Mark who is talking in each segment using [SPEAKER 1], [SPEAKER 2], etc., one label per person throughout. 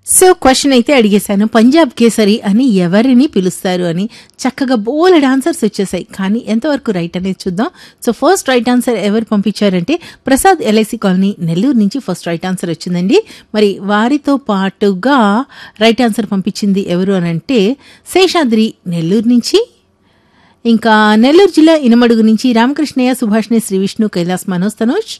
[SPEAKER 1] so question అయితే అడిగేశాను పంజాబ్ కేసరి అని ఎవరిని పిలుస్తారు అని చక్కగా బోలెడ్ ఆన్సర్స్ వచ్చేసాయి కానీ ఎంతవరకు రైట్ అనేది చూద్దాం సో ఫస్ట్ రైట్ ఆన్సర్ ఎవరు పంపించారంటే ప్రసాద్ ఎల్ఐసి కాలనీ నెల్లూరు నుంచి ఫస్ట్ రైట్ ఆన్సర్ వచ్చిందండి మరి వారితో పాటుగా రైట్ ఆన్సర్ పంపించింది ఎవరు అని అంటే శేషాద్రి నెల్లూరు నుంచి ఇంకా నెల్లూరు జిల్లా ఇనమడుగు నుంచి రామకృష్ణయ్య సుభాష్ని శ్రీ విష్ణు కైలాస్ మనోజ్ తనోజ్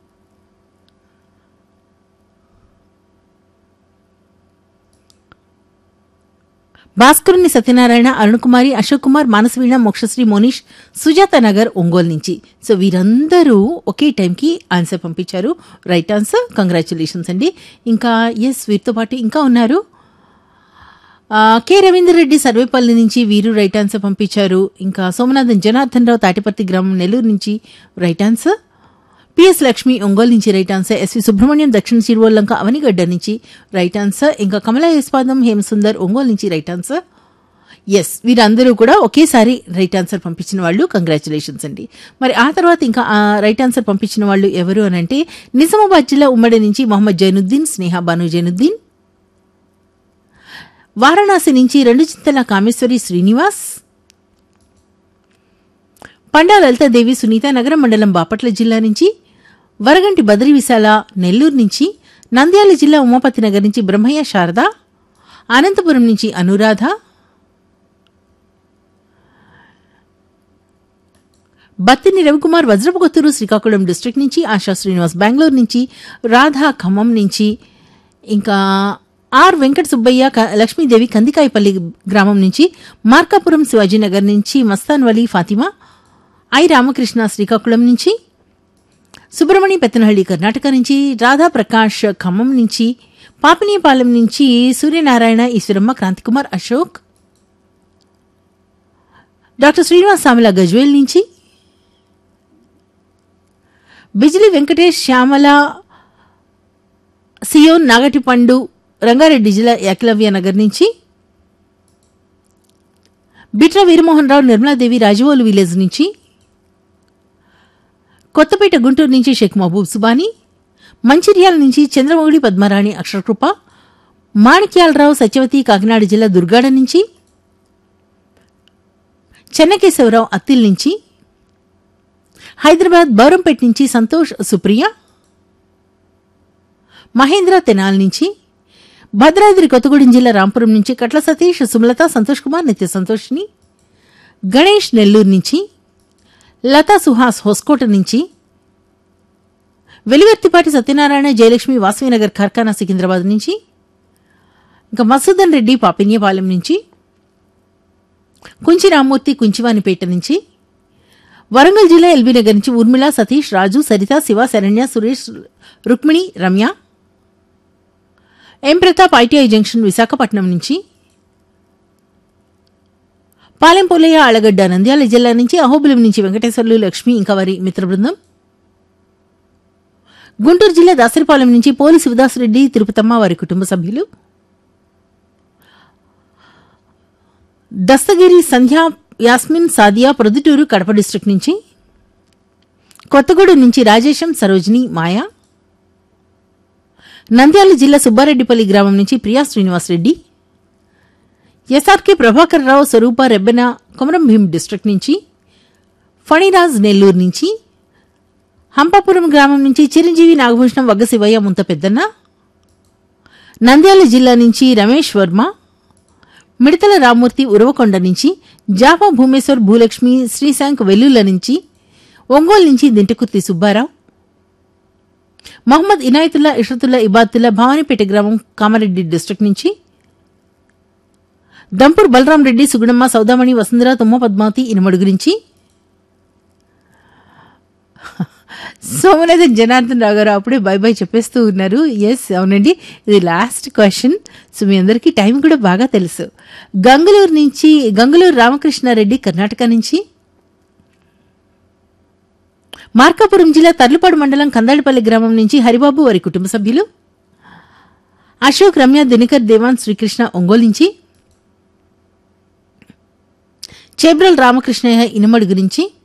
[SPEAKER 1] భాస్కరుని సత్యనారాయణ అరుణకుమారి అశోక్ కుమార్ మానసవీణ మోక్షశ్రీ మోనిష్ సుజాత నగర్ ఒంగోలు నుంచి సో వీరందరూ ఒకే టైంకి ఆన్సర్ పంపించారు రైట్ ఆన్సర్ కంగ్రాచులేషన్స్ అండి ఇంకా ఎస్ వీరితో పాటు ఇంకా ఉన్నారు ఆ, కె రవీందర్ రెడ్డి సర్వేపల్లి నుంచి వీరు రైట్ ఆన్సర్ పంపించారు ఇంకా సోమనాథన్ జనార్దన్ రావు తాటిపర్తి గ్రామం నెల్లూరు నుంచి right answer PS Lakshmi Ongole నుంచి రైట్ ఆన్సర్ ఎస్వి సుబ్రహ్మణ్యం దక్షిణ చిరువల్లంక అవనిగడ్డ నుంచి రైట్ ఆన్సర్ ఇంకా కమలా యశ్పాదం హేమసుందర్ ఒంగోలు నుంచి రైట్ ఆన్సర్ ఎస్ వీరందరూ కూడా ఒకేసారి రైట్ ఆన్సర్ పంపించిన వాళ్ళు కంగ్రాచులేషన్స్ అండి మరి ఆ తర్వాత ఇంకా ఆ రైట్ ఆన్సర్ పంపించిన వాళ్ళు ఎవరు అని అంటే నిజామాబాద్ జిల్లా ఉమ్మడి నుంచి మొహమ్మద్ జైనుద్దీన్ స్నేహ బాను జైనుద్దీన్ వారణాసి నుంచి రెండు చింతల కామేశ్వరి శ్రీనివాస్ పండా లలితాదేవి సునీత నగరం మండలం బాపట్ల జిల్లా నుంచి వరగంటి బద్రి విశాల నెల్లూరు నుంచి నంద్యాల జిల్లా ఉమాపతి నగర్ నుంచి బ్రహ్మయ్య శారద అనంతపురం నుంచి అనురాధ బత్తిని రవికుమార్ వజ్రపుకొత్తూరు శ్రీకాకుళం డిస్ట్రిక్ట్ నుంచి ఆశా శ్రీనివాస్ బెంగళూరు నుంచి రాధా ఖమ్మం నుంచి ఇంకా ఆర్ వెంకట సుబ్బయ్య క- లక్ష్మీదేవి కందికాయపల్లి గ్రామం నుంచి మార్కాపురం శివాజీనగర్ నుంచి మస్తాన్ వలీ ఫాతిమా ఐ రామకృష్ణ శ్రీకాకుళం నుంచి సుబ్రహ్మణ్య పెత్తనహಳ್ಳಿ కర్ణాటక నుంచి రాధా ప్రకాష్ ఖమ్మం నుంచి పాపినీపాలెం నుంచి సూర్యనారాయణ ఈశ్వరమ్మ క్రాంతికుమార్ అశోక్ డాక్టర్ శ్రీనివాస్ సామిల గజ్వేల్ నుంచి బిజిలి వెంకటేష్ శ్యామల సియోన్ నాగటిపండు రంగారెడ్డి జిల్లా ఏకలవ్య నగర్ నుంచి బిట్ర వీరమోహన్ రావు నిర్మలాదేవి రాజవోలు విలేజ్ నుంచి కొత్తపేట గుంటూరు నుంచి షేక్ మహబూబ్ సుబానీ మంచిర్యాల నుంచి చంద్రమౌళి పద్మరాణి అక్షరకృప మాణిక్యాలరావు సత్యవతి కాకినాడ జిల్లా దుర్గాడ నుంచి చెన్నకేశవరావు అత్తిల్ నుంచి హైదరాబాద్ బౌరంపేట నుంచి సంతోష్ సుప్రియ మహేంద్ర తెనాల్ నుంచి భద్రాద్రి కొత్తగూడెం జిల్లా రాంపురం నుంచి కట్ల సతీష్ సుమలత సంతోష్ కుమార్ నిత్య సంతోష్ని గణేష్ నెల్లూరు నుంచి లతా సుహాస్ హోస్కోట నుంచి వెలివర్తిపాటి సత్యనారాయణ జయలక్ష్మి వాసవినగర్ కార్ఖానా సికింద్రాబాద్ నుంచి ఇంకా మసూదన్ రెడ్డి పాపిన్యపాలెం నుంచి కుంచి రామ్మూర్తి కుంచివానిపేట నుంచి వరంగల్ జిల్లా ఎల్బీ నగర్ నుంచి Urmila Satish Raju Saritha Shiva Saranya Suresh Rukmini Ramya M Pratap ITI junction Visakhapatnam నుంచి పాలెంపోలయ్య ఆళ్లగడ్డ నంద్యాల జిల్లా నుంచి అహోబిలం నుంచి వెంకటేశ్వర్లు లక్ష్మి ఇంకా వారి మిత్ర బృందం గుంటూరు జిల్లా దాసరిపాలెం నుంచి పోలి శివదాసరెడ్డి తిరుపతమ్మ వారి కుటుంబ సభ్యులు దస్తగిరి సంధ్య యాస్మిన్ సాదియా ప్రొద్దుటూరు కడప డిస్ట్రిక్ట్ నుంచి కొత్తగూడెం నుంచి రాజేశం సరోజిని మాయా నంద్యాల జిల్లా సుబ్బారెడ్డిపల్లి గ్రామం నుంచి ప్రియా శ్రీనివాసరెడ్డి ఎస్ఆర్కే ప్రభాకర్ రావు స్వరూప రెబ్బెన కొమరం భీం డిస్ట్రిక్ట్ నుంచి ఫణిరాజ్ నెల్లూరు నుంచి హంపాపురం గ్రామం నుంచి చిరంజీవి నాగభూషణం వగ్గ శివయ్య ముంత పెద్దన్న నంద్యాల జిల్లా నుంచి రమేష్ వర్మ మిడతల రామ్మూర్తి ఉరవకొండ నుంచి జాపా భూమేశ్వర్ భూలక్ష్మి శ్రీశాంక్ వెల్లుల నుంచి ఒంగోలు నుంచి దింటకుర్తి సుబ్బారావు మహమ్మద్ ఇనాయతుల్లా ఇషతుల్లా ఇబాతుల్లా భవానీపేట గ్రామం కామారెడ్డి డిస్ట్రిక్ట్ నుంచి దంపూర్ బలరాం రెడ్డి సుగుణమ్మ సౌదామణి వసుంధర తుమ్మ పద్మావతి ఇనుమడుగు నుంచి సోమనాథన్ జనార్దన్ రావు గారు అప్పుడే బై బై చెప్పేస్తూ ఉన్నారు ఎస్ అవునండి ఇది లాస్ట్ క్వశ్చన్ సో మీ అందరికీ టైం కూడా బాగా తెలుసు గంగులూరు నుంచి గంగులూరు రామకృష్ణారెడ్డి కర్ణాటక నుంచి మార్కాపురం జిల్లా తర్లుపాడు మండలం కందాడిపల్లి గ్రామం నుంచి హరిబాబు వారి కుటుంబ సభ్యులు అశోక్ రమ్య దినకర్ దేవాన్ శ్రీకృష్ణ ఒంగోలు నుంచి చేబ్రల్ రామకృష్ణయ్య ఇనమడుగు నుంచి